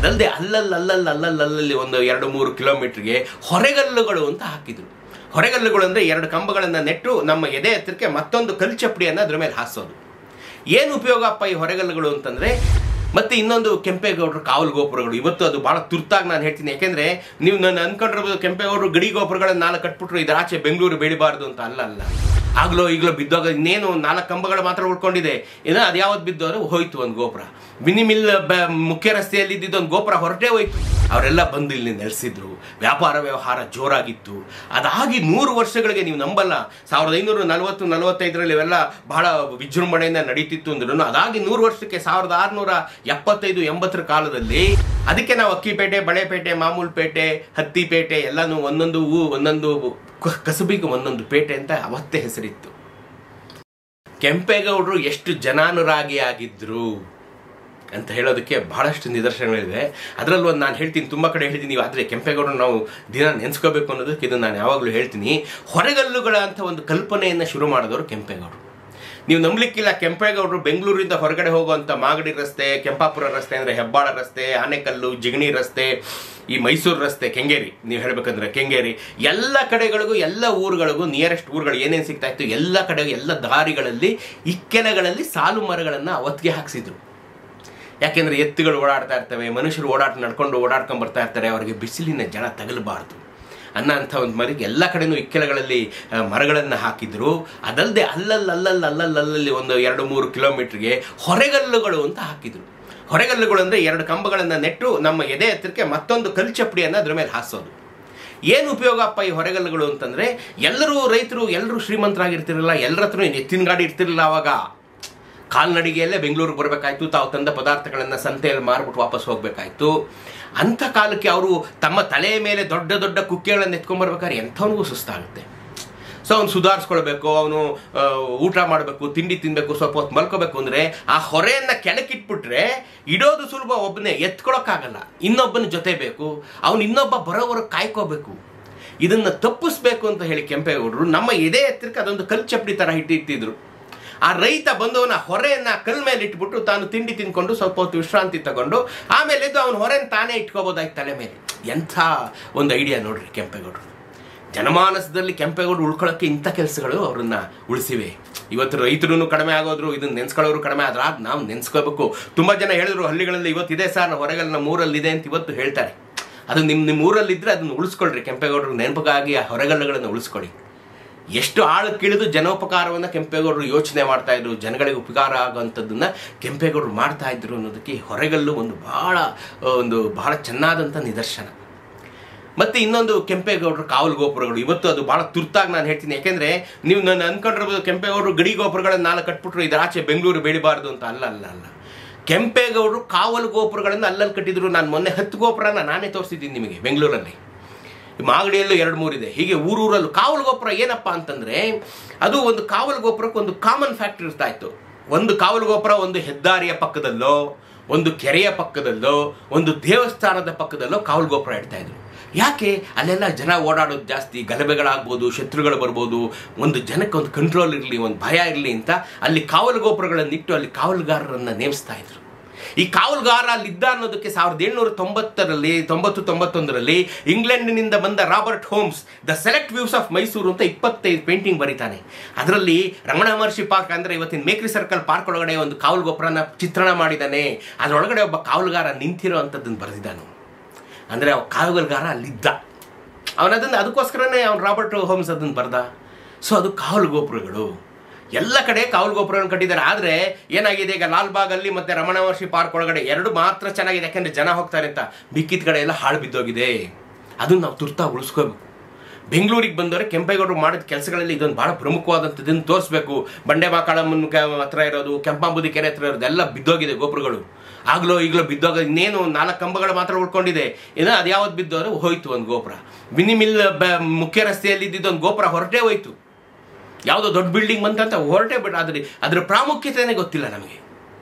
ಅದಲ್ಲದೆ ಅಲ್ಲಲ್ಲಿ ಅಲ್ಲಲ್ಲಿ ಅಲ್ಲಲ್ಲಿ ಅಲ್ಲಲ್ಲಿ ಒಂದು ಎರಡು ಮೂರು ಕಿಲೋಮೀಟರ್ಗೆ ಹೊರೆಗಲ್ಲುಗಳು ಅಂತ ಹಾಕಿದ್ರು ಹೊರೆಗಲ್ಲುಗಳು ಅಂದರೆ ಎರಡು ಕಂಬಗಳನ್ನು ನೆಟ್ಟು ನಮ್ಮ ಎದೆ ಎತ್ತರಕ್ಕೆ ಮತ್ತೊಂದು ಕಲ್ಚಪ್ಪಡಿಯನ್ನು ಅದ್ರ ಮೇಲೆ ಹಾಸೋದು ಏನು ಉಪಯೋಗ ಅಪ್ಪ ಈ ಹೊರೆಗಲ್ಲುಗಳು ಅಂತಂದ್ರೆ ಮತ್ತೆ ಇನ್ನೊಂದು ಕೆಂಪೇಗೌಡರು ಕಾವಲು ಗೋಪುರಗಳು ಇವತ್ತು ಅದು ಬಹಳ ತುರ್ತಾಗಿ ನಾನು ಹೇಳ್ತೀನಿ ಯಾಕೆಂದ್ರೆ ನೀವು ನಾನು ಅನ್ಕೊಂಡಿರ್ಬೋದು ಕೆಂಪೇಗೌಡರು ಗಡಿ ಗೋಪುರಗಳನ್ನ ನಾಲ್ಕು ಕಟ್ಬಿಟ್ರು ಇದರ ಆಚೆ ಬೆಂಗಳೂರು ಬೆಳಿಬಾರ್ದು ಅಂತ ಅಲ್ಲ ಅಲ್ಲ ಆಗ್ಲೋ ಈಗಲೋ ಬಿದ್ದೋಗ ಇನ್ನೇನು ನಾಲ್ಕು ಕಂಬಗಳು ಮಾತ್ರ ಉಳ್ಕೊಂಡಿದೆ ಏನೋ ಅದು ಯಾವತ್ತು ಬಿದ್ದೋದ್ರೆ ಹೋಯ್ತು ಒಂದು ಗೋಪುರ ಮಿನಿಮಿಲ್ ಬ- ಮುಖ್ಯ ರಸ್ತೆಯಲ್ಲಿ ಇದ್ದಿದ್ದು ಒಂದು ಗೋಪುರ ಹೊರಟೇ ಹೋಯ್ತು ಅವರೆಲ್ಲ ಬಂದು ಇಲ್ಲಿ ನೆಲೆಸಿದ್ರು ವ್ಯಾಪಾರ ವ್ಯವಹಾರ ಜೋರಾಗಿತ್ತು ಅದಾಗಿ ನೂರು ವರ್ಷಗಳಿಗೆ ನೀವು ನಂಬಲ್ಲ ಸಾವಿರದ ಐನೂರ ನಲವತ್ತು ನಲವತ್ತೈದರಲ್ಲಿ ಇವೆಲ್ಲ ಬಹಳ ವಿಜೃಂಭಣೆಯಿಂದ ನಡೀತಿತ್ತು ಅಂದ್ರೂ ಅದಾಗಿ ನೂರು ವರ್ಷಕ್ಕೆ ಸಾವಿರದ ಆರುನೂರ ಎಪ್ಪತ್ತೈದು ಎಂಬತ್ತರ ಕಾಲದಲ್ಲಿ ಅದಕ್ಕೆ ನಾವು ಅಕ್ಕಿಪೇಟೆ ಬಳೆಪೇಟೆ ಮಾಮೂಲ್ಪೇಟೆ ಹತ್ತಿಪೇಟೆ ಎಲ್ಲಾನು ಒಂದೊಂದು ಊ ಒಂದೊಂದು ಕ- ಕಸುಬಿಗೆ ಒಂದೊಂದು ಪೇಟೆ ಅಂತ ಅವತ್ತೇ ಹೆಸರಿತ್ತು ಕೆಂಪೇಗೌಡರು ಎಷ್ಟು ಜನಾನುರಾಗಿ ಆಗಿದ್ರು ಅಂತ ಹೇಳೋದಕ್ಕೆ ಬಹಳಷ್ಟು ನಿದರ್ಶನಗಳಿವೆ ಅದರಲ್ಲೂ ಒಂದು ನಾನು ಹೇಳ್ತೀನಿ ತುಂಬ ಕಡೆ ಹೇಳ್ತೀನಿ ಆದರೆ ಕೆಂಪೇಗೌಡರು ನಾವು ದಿನ ನೆನೆಸ್ಕೋಬೇಕು ಅನ್ನೋದಕ್ಕೆ ಇದು ನಾನು ಯಾವಾಗಲೂ ಹೇಳ್ತೀನಿ ಹೊರಗಲ್ಲುಗಳ ಅಂತ ಒಂದು ಕಲ್ಪನೆಯನ್ನು ಶುರು ಮಾಡಿದವರು ಕೆಂಪೇಗೌಡರು ನೀವು ನಂಬಲಿಕ್ಕಿಲ್ಲ ಕೆಂಪೇಗೌಡರು ಬೆಂಗಳೂರಿಂದ ಹೊರಗಡೆ ಹೋಗುವಂಥ ಮಾಗಡಿ ರಸ್ತೆ ಕೆಂಪಾಪುರ ರಸ್ತೆ ಅಂದರೆ ಹೆಬ್ಬಾಳ ರಸ್ತೆ ಆನೆಕಲ್ಲು ಜಿಗಣಿ ರಸ್ತೆ ಈ ಮೈಸೂರು ರಸ್ತೆ ಕೆಂಗೇರಿ ನೀವು ಹೇಳ್ಬೇಕಂದ್ರೆ ಕೆಂಗೇರಿ ಎಲ್ಲ ಕಡೆಗಳಿಗೂ ಎಲ್ಲ ಊರುಗಳಿಗೂ ನಿಯರೆಸ್ಟ್ ಊರುಗಳು ಏನೇನು ಸಿಗ್ತಾ ಇತ್ತು ಎಲ್ಲ ಕಡೆ ಎಲ್ಲ ದಾರಿಗಳಲ್ಲಿ ಇಕ್ಕೆಲಗಳಲ್ಲಿ ಸಾಲು ಮರಗಳನ್ನು ಅವತ್ತಿಗೆ ಹಾಕ್ಸಿದ್ರು ಯಾಕೆಂದ್ರೆ ಎತ್ತುಗಳು ಓಡಾಡ್ತಾ ಇರ್ತವೆ ಮನುಷ್ಯರು ಓಡಾಟ ನಡ್ಕೊಂಡು ಓಡಾಡ್ಕೊಂಡ್ ಬರ್ತಾ ಇರ್ತಾರೆ ಅವರಿಗೆ ಬಿಸಿಲಿನ ಜನ ತಗಲಬಾರ್ದು ಅನ್ನೋ ಅಂಥ ಒಂದು ಮರಿಗೆ ಎಲ್ಲ ಕಡೆನೂ ಇಕ್ಕೆಲಗಳಲ್ಲಿ ಆ, ಮರಗಳನ್ನು ಹಾಕಿದ್ರು ಅದಲ್ಲದೆ ಅಲ್ಲಲ್ಲಿ ಅಲ್ಲಲ್ಲಿ ಅಲ್ಲಲ್ಲಿ ಅಲ್ಲಲ್ಲಿ ಒಂದು ಎರಡು ಮೂರು ಕಿಲೋಮೀಟರ್ಗೆ ಹೊರೆಗಲ್ಲುಗಳು ಅಂತ ಹಾಕಿದ್ರು ಹೊರೆಗಲ್ಲುಗಳು ಅಂದರೆ ಎರಡು ಕಂಬಗಳನ್ನು ನೆಟ್ಟು ನಮ್ಮ ಎದೆ ಎತ್ತರಕ್ಕೆ ಮತ್ತೊಂದು ಕಲ್ಚಪ್ಪಡಿಯನ್ನು ಅದ್ರ ಮೇಲೆ ಹಾಸೋದು ಏನು ಉಪಯೋಗ ಅಪ್ಪ ಈ ಹೊರೆಗಲ್ಲುಗಳು ಅಂತಂದ್ರೆ ಎಲ್ಲರೂ ರೈತರು ಎಲ್ಲರೂ ಶ್ರೀಮಂತರಾಗಿರ್ತಿರಲಿಲ್ಲ ಎಲ್ಲರ ಹತ್ರ ಎತ್ತಿನ ಗಾಡಿ ಇರ್ತಿರಲಿಲ್ಲ ಅವಾಗ ಕಾಲ್ನಡಿಗೆಯಲ್ಲೇ ಬೆಂಗಳೂರಿಗೆ ಬರಬೇಕಾಯ್ತು ತಾವು ತಂದ ಪದಾರ್ಥಗಳನ್ನು ಸಂತೆಯಲ್ಲಿ ಮಾರ್ಬಿಟ್ಟು ವಾಪಸ್ ಹೋಗ್ಬೇಕಾಯ್ತು ಅಂಥ ಕಾಲಕ್ಕೆ ಅವರು ತಮ್ಮ ತಲೆಯ ಮೇಲೆ ದೊಡ್ಡ ದೊಡ್ಡ ಕುಕ್ಕೆಗಳನ್ನು ಎತ್ಕೊಂಡ್ಬರ್ಬೇಕಾದ್ರೆ ಎಂಥವನಿಗೂ ಸುಸ್ತಾಗುತ್ತೆ ಸೊ ಅವ್ನು ಸುಧಾರಿಸ್ಕೊಳ್ಬೇಕು ಅವನು ಊಟ ಮಾಡಬೇಕು ತಿಂಡಿ ತಿನ್ಬೇಕು ಸ್ವಲ್ಪ ಹೊತ್ತು ಮಲ್ಕೋಬೇಕು ಅಂದ್ರೆ ಆ ಹೊರೆಯನ್ನ ಕೆಳಕಿಟ್ಬಿಟ್ರೆ ಇಡೋದು ಸುಲಭ ಒಬ್ಬನೇ ಎತ್ಕೊಳಕ್ಕಾಗಲ್ಲ ಇನ್ನೊಬ್ಬನ ಜೊತೆ ಬೇಕು ಅವನು ಇನ್ನೊಬ್ಬ ಬರೋವರೆಗೆ ಕಾಯ್ಕೋಬೇಕು ಇದನ್ನ ತಪ್ಪಿಸ್ಬೇಕು ಅಂತ ಹೇಳಿ ಕೆಂಪೇಗೌಡರು ನಮ್ಮ ಎದೆ ಎತ್ತರಕ್ಕೆ ಅದೊಂದು ಕಲ್ ಚಪ್ಪಡಿ ತರ ಇಟ್ಟಿರ್ತಿದ್ರು ಆ ರೈತ ಬಂದವನ ಹೊರೆಯನ್ನ ಕಲ್ ಮೇಲೆ ಇಟ್ಬಿಟ್ಟು ತಾನು ತಿಂಡಿ ತಿನ್ಕೊಂಡು ಸ್ವಲ್ಪ ಹೊತ್ತು ವಿಶ್ರಾಂತಿ ತಗೊಂಡು ಆಮೇಲೆ ಎದ್ದು ಅವನ ಹೊರೆನ ತಾನೇ ಇಟ್ಕೋಬೋದಾಯ್ತು ತಲೆ ಮೇಲೆ ಎಂಥ ಒಂದು ಐಡಿಯಾ ನೋಡ್ರಿ ಕೆಂಪೇಗೌಡರು ಜನಮಾನಸದಲ್ಲಿ ಕೆಂಪೇಗೌಡರು ಉಳ್ಕೊಳ್ಳೋಕ್ಕೆ ಇಂಥ ಕೆಲಸಗಳು ಅವ್ರನ್ನ ಉಳಿಸಿವೆ ಇವತ್ತು ರೈತರು ಕಡಿಮೆ ಆಗೋದ್ರು ಇದನ್ನ ನೆನ್ಸ್ಕೊಳ್ಳೋರು ಕಡಿಮೆ ಆದ್ರೆ ಆಗ ನಾವು ನೆನ್ಸ್ಕೋಬೇಕು ತುಂಬಾ ಜನ ಹೇಳಿದ್ರು ಹಳ್ಳಿಗಳಲ್ಲಿ ಇವತ್ತಿದೆ ಸರ್ ಹೊರಗಲ್ಲ ನಮ್ಮ ಊರಲ್ಲಿ ಇದೆ ಅಂತ ಇವತ್ತು ಹೇಳ್ತಾರೆ ಅದು ನಿಮ್ಮ ನಿಮ್ಮ ಊರಲ್ಲಿ ಇದ್ರೆ ಅದನ್ನ ಉಳಿಸ್ಕೊಳ್ರಿ ಕೆಂಪೇಗೌಡರು ನೆನಪಿಗಾಗಿ ಆ ಹೊರಗಲ್ಲುಗಳನ್ನು ಉಳಿಸ್ಕೊಳ್ಳಿ ಎಷ್ಟು ಆಳಕ್ಕಿಳಿದು ಜನೋಪಕಾರವನ್ನು ಕೆಂಪೇಗೌಡರು ಯೋಚನೆ ಮಾಡ್ತಾ ಇದ್ರು ಜನಗಳಿಗೆ ಉಪಕಾರ ಆಗುವಂಥದ್ದನ್ನ ಕೆಂಪೇಗೌಡರು ಮಾಡ್ತಾ ಇದ್ರು ಅನ್ನೋದಕ್ಕೆ ಈ ಹೊರಗಲ್ಲು ಒಂದು ಬಹಳ ಆ, ಒಂದು ಬಹಳ ಚೆನ್ನಾದಂಥ ನಿದರ್ಶನ ಮತ್ತೆ ಇನ್ನೊಂದು ಕೆಂಪೇಗೌಡರು ಕಾವಲು ಗೋಪುರಗಳು ಇವತ್ತು ಅದು ಬಹಳ ತುರ್ತಾಗಿ ನಾನು ಹೇಳ್ತೀನಿ ಯಾಕೆಂದ್ರೆ ನೀವು ನಾನು ಅನ್ಕೊಂಡಿರ್ಬೋದು ಕೆಂಪೇಗೌಡರು ಗಡಿ ಗೋಪುರಗಳನ್ನ ನಾಲ್ಕು ಕಟ್ಬಿಟ್ರು ಇದರ ಆಚೆ ಬೆಂಗಳೂರು ಬೆಳಿಬಾರ್ದು ಅಂತ ಅಲ್ಲ ಅಲ್ಲ ಅಲ್ಲ ಕೆಂಪೇಗೌಡರು ಕಾವಲು ಗೋಪುರಗಳನ್ನು ಅಲ್ಲಲ್ಲಿ ಕಟ್ಟಿದ್ರು ನಾನು ಮೊನ್ನೆ ಹತ್ತು ಗೋಪುರನ ನಾನೇ ತೋರಿಸಿದ್ದೀನಿ ನಿಮಗೆ ಬೆಂಗಳೂರಲ್ಲಿ ಮಾಗಡಿಯಲ್ಲೂ ಎರಡು ಮೂರಿದೆ ಹೀಗೆ ಊರೂರಲ್ಲೂ ಕಾವಲು ಗೋಪುರ ಏನಪ್ಪಾ ಅಂತಂದ್ರೆ ಅದು ಒಂದು ಕಾವಲು ಗೋಪುರಕ್ಕೆ ಒಂದು ಕಾಮನ್ ಫ್ಯಾಕ್ಟರ್ ಇರ್ತಾ ಇತ್ತು ಒಂದು ಕಾವಲು ಗೋಪುರ ಒಂದು ಹೆದ್ದಾರಿಯ ಪಕ್ಕದಲ್ಲೋ ಒಂದು ಕೆರೆಯ ಪಕ್ಕದಲ್ಲೋ ಒಂದು ದೇವಸ್ಥಾನದ ಪಕ್ಕದಲ್ಲೋ ಕಾವಲು ಗೋಪುರ ಇಡ್ತಾ ಇದ್ರು ಯಾಕೆ ಅಲ್ಲೆಲ್ಲ ಜನ ಓಡಾಡೋದು ಜಾಸ್ತಿ ಗಲಭೆಗಳಾಗ್ಬೋದು ಶತ್ರುಗಳು ಬರ್ಬೋದು ಒಂದು ಜನಕ್ಕೆ ಒಂದು ಕಂಟ್ರೋಲ್ ಇರಲಿ ಒಂದು ಭಯ ಇರಲಿ ಅಂತ ಅಲ್ಲಿ ಕಾವಲು ಗೋಪುರಗಳನ್ನಿಟ್ಟು ಅಲ್ಲಿ ಕಾವಲುಗಾರರನ್ನ ನೇಮಿಸ್ತಾ ಇದ್ರು ಈ ಕಾವಲುಗಾರ ಅಲ್ಲಿದ್ದ ಅನ್ನೋದಕ್ಕೆ ಸಾವಿರದ ಏಳ್ನೂರ ತೊಂಬತ್ತರಲ್ಲಿ ತೊಂಬತ್ತು ತೊಂಬತ್ತೊಂದರಲ್ಲಿ ಇಂಗ್ಲೆಂಡಿನಿಂದ ಬಂದ Robert Holmes the select views of Mysuru ಅಂತ ಇಪ್ಪತ್ತೈದು ಪೇಂಟಿಂಗ್ ಬರೀತಾನೆ ಅದರಲ್ಲಿ ರಮಣ ಮಹರ್ಷಿ ಪಾರ್ಕ್ ಅಂದ್ರೆ ಇವತ್ತಿನ ಮೇಕ್ರಿ ಸರ್ಕಲ್ ಪಾರ್ಕ್ ಒಳಗಡೆ ಒಂದು ಕಾವಲು ಗೊಬ್ಬರನ ಚಿತ್ರಣ ಮಾಡಿದ್ದಾನೆ ಅದರೊಳಗಡೆ ಒಬ್ಬ ಕಾವಲುಗಾರ ನಿಂತಿರೋ ಅಂಥದ್ದನ್ನು ಬರೆದಿದ್ದಾನು ಅಂದ್ರೆ ಅವ ಕಾವಲುಗಾರ ಅಲ್ಲಿದ್ದ ಅವನದನ್ನು ಅದಕ್ಕೋಸ್ಕರನೇ ಅವ್ನು ರಾಬರ್ಟ್ ಹೋಮ್ಸ್ ಅದನ್ನು ಬರ್ದ ಸೊ ಅದು ಕಾವಲು ಗೋಪುರಗಳು ಎಲ್ಲ ಕಡೆ ಕಾವಲು ಗೋಪುರಗಳನ್ನು ಕಟ್ಟಿದ್ದಾರೆ ಆದರೆ ಏನಾಗಿದೆ ಈಗ ಲಾಲ್ಬಾಗ್ ಅಲ್ಲಿ ಮತ್ತೆ ರಮಣ ಮಹರ್ಷಿ ಪಾರ್ಕ್ ಒಳಗಡೆ ಎರಡು ಮಾತ್ರ ಚೆನ್ನಾಗಿದೆ ಯಾಕಂದ್ರೆ ಜನ ಹೋಗ್ತಾರೆ ಅಂತ ಮಿಕ್ಕಿದ ಕಡೆ ಎಲ್ಲ ಹಾಳು ಬಿದ್ದೋಗಿದೆ ಅದನ್ನು ನಾವು ತುರ್ತಾ ಉಳಿಸ್ಕೋಬೇಕು ಬೆಂಗಳೂರಿಗೆ ಬಂದವರೆ ಕೆಂಪೇಗೌಡರು ಮಾಡಿದ ಕೆಲಸಗಳಲ್ಲಿ ಇದೊಂದು ಬಹಳ ಪ್ರಮುಖವಾದಂಥದ್ದನ್ನು ತೋರಿಸ್ಬೇಕು ಬಂಡೆ ಮಾಕಾಳಮ್ಮನ ಕ- ಹತ್ರ ಇರೋದು ಕೆಂಪಾಂಬುದಿ ಕೆರೆ ಹತ್ರ ಇರೋದು ಎಲ್ಲ ಬಿದ್ದೋಗಿದೆ ಗೋಪುರಗಳು ಆಗ್ಲೋ ಈಗಲೋ ಬಿದ್ದೋಗ ಇನ್ನೇನು ನಾಲ್ಕು ಕಂಬಗಳು ಮಾತ್ರ ಉಳ್ಕೊಂಡಿದೆ ಏನೋ ಅದು ಯಾವತ್ತು ಬಿದ್ದೋದ್ರೆ ಹೋಯ್ತು ಒಂದು ಗೋಪುರ ಮಿನಿಮಿಲ್ ಬ- ಮುಖ್ಯ ರಸ್ತೆಯಲ್ಲಿ ಇದ್ದಿದ್ದು ಒಂದು ಗೋಪುರ ಹೊರಟೇ ಹೋಯ್ತು ಯಾವುದೋ ದೊಡ್ಡ ಬಿಲ್ಡಿಂಗ್ ಬಂತಂತ ಹೊರಟೇ ಬಿಟ್ಟು ಅದ್ರ ಅದ್ರ ಪ್ರಾಮುಖ್ಯತೆನೇ ಗೊತ್ತಿಲ್ಲ ನಮಗೆ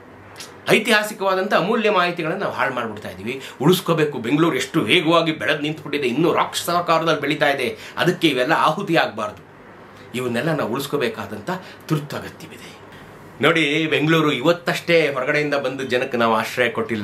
ಐತಿಹಾಸಿಕವಾದಂಥ ಅಮೂಲ್ಯ ಮಾಹಿತಿಗಳನ್ನು ನಾವು ಹಾಳು ಮಾಡಿಬಿಡ್ತಾ ಇದ್ದೀವಿ ಉಳಿಸ್ಕೋಬೇಕು ಬೆಂಗಳೂರು ಎಷ್ಟು ವೇಗವಾಗಿ ಬೆಳೆದು ನಿಂತ್ಬಿಟ್ಟಿದೆ ಇನ್ನೂ ರಾಕ್ಷಸಾಕಾರದಲ್ಲಿ ಬೆಳೀತಾ ಇದೆ ಅದಕ್ಕೆ ಇವೆಲ್ಲ ಆಹುತಿ ಆಗಬಾರ್ದು ಇವನ್ನೆಲ್ಲ ನಾವು ಉಳಿಸ್ಕೋಬೇಕಾದಂಥ ತುರ್ತು ಅಗತ್ಯವಿದೆ ನೋಡಿ ಬೆಂಗಳೂರು ಇವತ್ತಷ್ಟೇ ಹೊರಗಡೆಯಿಂದ ಬಂದು ಜನಕ್ಕೆ ನಾವು ಆಶ್ರಯ ಕೊಟ್ಟಿಲ್ಲ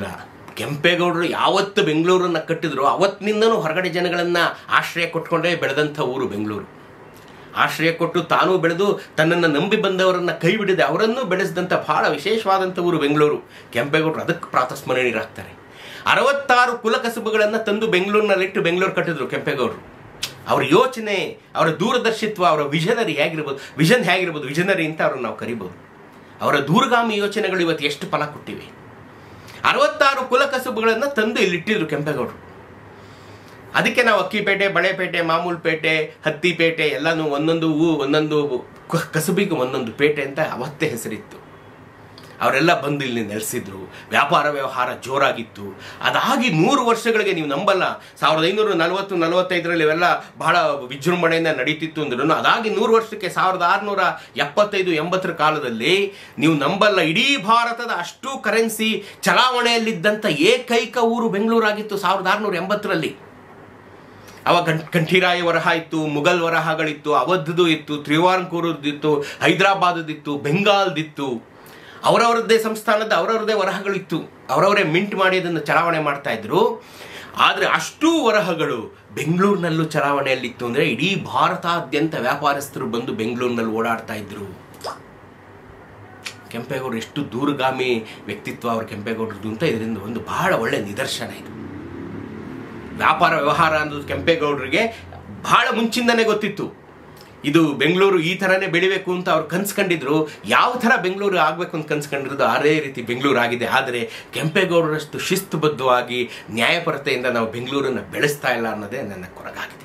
ಕೆಂಪೇಗೌಡರು ಯಾವತ್ತು ಬೆಂಗಳೂರನ್ನ ಕಟ್ಟಿದ್ರು ಅವತ್ತಿನಿಂದನೂ ಹೊರಗಡೆ ಜನಗಳನ್ನ ಆಶ್ರಯ ಕೊಟ್ಕೊಂಡೇ ಬೆಳೆದಂಥ ಊರು ಬೆಂಗಳೂರು ಆಶ್ರಯ ಕೊಟ್ಟು ತಾನೂ ಬೆಳೆದು ತನ್ನನ್ನು ನಂಬಿ ಬಂದವರನ್ನ ಕೈ ಬಿಡದೆ ಅವರನ್ನೂ ಬೆಳೆಸಿದಂಥ ಬಹಳ ವಿಶೇಷವಾದಂಥ ಊರು ಬೆಂಗಳೂರು ಕೆಂಪೇಗೌಡರು ಅದಕ್ಕೆ ಪ್ರಾತಸ್ಮರಣೀಯರಾಗ್ತಾರೆ ಅರವತ್ತಾರು ಕುಲಕಸಬುಗಳನ್ನು ತಂದು ಬೆಂಗಳೂರಿನಲ್ಲಿಟ್ಟು ಬೆಂಗಳೂರು ಕಟ್ಟಿದ್ರು ಕೆಂಪೇಗೌಡರು ಅವರ ಯೋಚನೆ ಅವರ ದೂರದರ್ಶಿತ್ವ ಅವರ ವಿಷನರಿ ಹೇಗಿರ್ಬೋದು ವಿಷನ್ ಹೇಗಿರ್ಬೋದು ವಿಷನರಿ ಅಂತ ಅವ್ರನ್ನ ನಾವು ಕರಿಬೋದು ಅವರ ದೂರಗಾಮಿ ಯೋಚನೆಗಳು ಇವತ್ತು ಎಷ್ಟು ಫಲ ಕೊಟ್ಟಿವೆ ಅರವತ್ತಾರು ಕುಲಕಸಬುಗಳನ್ನು ತಂದು ಇಲ್ಲಿಟ್ಟಿದ್ರು ಕೆಂಪೇಗೌಡರು ಅದಕ್ಕೆ ನಾವು ಅಕ್ಕಿಪೇಟೆ ಬಳೆಪೇಟೆ ಮಾಮೂಲ್ಪೇಟೆ ಹತ್ತಿಪೇಟೆ ಎಲ್ಲಾನು ಒಂದೊಂದು ಊ ಒಂದೊಂದು ಕ- ಕಸುಬಿಗೆ ಒಂದೊಂದು ಪೇಟೆ ಅಂತ ಅವತ್ತೇ ಹೆಸರಿತ್ತು ಅವರೆಲ್ಲ ಬಂದು ಇಲ್ಲಿ ನೆಲೆಸಿದ್ರು ವ್ಯಾಪಾರ ವ್ಯವಹಾರ ಜೋರಾಗಿತ್ತು ಅದಾಗಿ ನೂರು ವರ್ಷಗಳಿಗೆ ನೀವು ನಂಬಲ್ಲ ಸಾವಿರದ ಐನೂರ ನಲವತ್ತು ನಲವತ್ತೈದರಲ್ಲಿ ಇವೆಲ್ಲ ಬಹಳ ವಿಜೃಂಭಣೆಯಿಂದ ನಡೀತಿತ್ತು ಅಂದ್ರೂ ಅದಾಗಿ ನೂರು ವರ್ಷಕ್ಕೆ ಸಾವಿರದ ಆರುನೂರ ಎಪ್ಪತ್ತೈದು ಎಂಬತ್ತರ ಕಾಲದಲ್ಲಿ ನೀವು ನಂಬಲ್ಲ ಇಡೀ ಭಾರತದ ಅಷ್ಟು ಕರೆನ್ಸಿ ಚಲಾವಣೆಯಲ್ಲಿದ್ದಂಥ ಏಕೈಕ ಊರು ಬೆಂಗಳೂರಾಗಿತ್ತು ಸಾವಿರದ ಆರುನೂರ ಎಂಬತ್ತರಲ್ಲಿ ಅವಾಗ ಗಂ- ಕಂಠೀರಾಯ ವರಹ ಇತ್ತು ಮುಘಲ್ ವರಹಗಳಿತ್ತು ಅವಧದ್ದು ಇತ್ತು ತ್ರಿವಾಂಕೂರದ್ದಿತ್ತು ಹೈದರಾಬಾದದಿತ್ತು ಬೆಂಗಾಲ್ದಿತ್ತು ಅವರವರದ್ದೇ ಸಂಸ್ಥಾನದ ಅವರವರದೇ ವರಹಗಳಿತ್ತು ಅವರವರೇ ಮಿಂಟ್ ಮಾಡಿ ಅದನ್ನು ಚಲಾವಣೆ ಮಾಡ್ತಾ ಇದ್ರು ಆದರೆ ಅಷ್ಟೂ ವರಹಗಳು ಬೆಂಗಳೂರಿನಲ್ಲೂ ಚಲಾವಣೆಯಲ್ಲಿತ್ತು ಅಂದರೆ ಇಡೀ ಭಾರತಾದ್ಯಂತ ವ್ಯಾಪಾರಸ್ಥರು ಬಂದು ಬೆಂಗಳೂರಿನಲ್ಲಿ ಓಡಾಡ್ತಾ ಇದ್ರು ಕೆಂಪೇಗೌಡರು ಎಷ್ಟು ದೂರಗಾಮಿ ವ್ಯಕ್ತಿತ್ವ ಅವ್ರ ಕೆಂಪೇಗೌಡರದು ಅಂತ ಇದರಿಂದ ಒಂದು ಬಹಳ ಒಳ್ಳೆ ನಿದರ್ಶನ ಇದು ವ್ಯಾಪಾರ ವ್ಯವಹಾರ ಅನ್ನೋದು ಕೆಂಪೇಗೌಡರಿಗೆ ಬಹಳ ಮುಂಚಿಂದನೇ ಗೊತ್ತಿತ್ತು ಇದು ಬೆಂಗಳೂರು ಈ ಥರನೇ ಬೆಳಿಬೇಕು ಅಂತ ಅವ್ರು ಕನ್ಸ್ಕೊಂಡಿದ್ರು ಯಾವ ಥರ ಬೆಂಗಳೂರು ಆಗಬೇಕು ಅಂತ ಕನ್ಸ್ಕೊಂಡಿರೋದು ಅದೇ ರೀತಿ ಬೆಂಗಳೂರು ಆಗಿದೆ ಆದರೆ ಕೆಂಪೇಗೌಡರಷ್ಟು ಶಿಸ್ತುಬದ್ಧವಾಗಿ ನ್ಯಾಯಪರತೆಯಿಂದ ನಾವು ಬೆಂಗಳೂರನ್ನು ಬೆಳೆಸ್ತಾ ಇಲ್ಲ ಅನ್ನೋದೇ ನನ್ನ ಕೊರಗಾಗಿದೆ